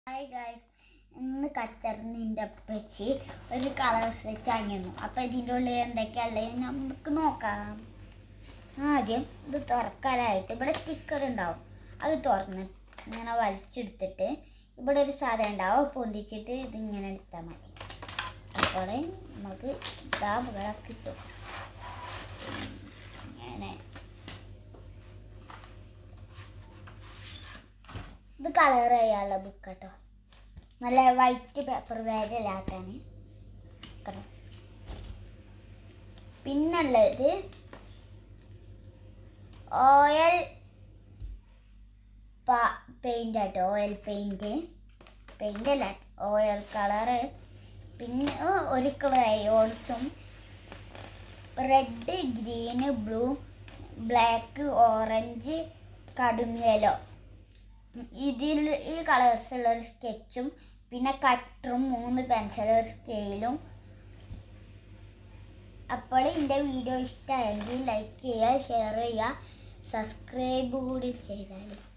hi guys ഇന്ന് കച്ചറിൻ്റെ അപ്പച്ചി ഒരു കളർ സെറ്റ് വാങ്ങിയിരുന്നു അപ്പോൾ ഇതിൻ്റെ ഉള്ളിൽ എന്തൊക്കെയുള്ളത് നമുക്ക് നോക്കാം ആദ്യം ഇത് തുറക്കാനായിട്ട് ഇവിടെ സ്റ്റിക്കർ ഉണ്ടാവും അത് തുറന്ന് ഇങ്ങനെ വലിച്ചെടുത്തിട്ട് ഇവിടെ ഒരു സാധനം ഉണ്ടാവും അത് പൊന്തിച്ചിട്ട് ഇതിങ്ങനെ എടുത്താൽ മതി അപ്പോൾ നമുക്ക് ഇതാ ഇവിടെ കിട്ടും ഇങ്ങനെ ഇത് കളർ ചെയ്യാനുള്ള ബുക്ക് കേട്ടോ നല്ല വൈറ്റ് പേപ്പർ വേദലാക്കാൻ കേട്ടോ പിന്നുള്ളത് ഓയിൽ പെയിൻ്റ് ആട്ടോ ഓയിൽ പെയിൻറ് പെയിൻ്റ് അല്ല ഓയിൽ കളറ് പിന്നെ ഒരു ക്രയോൺസും red green blue black orange കടും യെല്ലോ ഇതിൽ ഈ കളേഴ്സ് ഉള്ള ഒരു സ്കെച്ചും പിന്നെ കട്ടറും മൂന്ന് പെൻസിൽ ഒരു സ്കെയിലും അപ്പോൾ എൻ്റെ വീഡിയോ ഇഷ്ടമായെങ്കിൽ ലൈക്ക് ചെയ്യുക ഷെയർ ചെയ്യുക സബ്സ്ക്രൈബ് കൂടി ചെയ്താൽ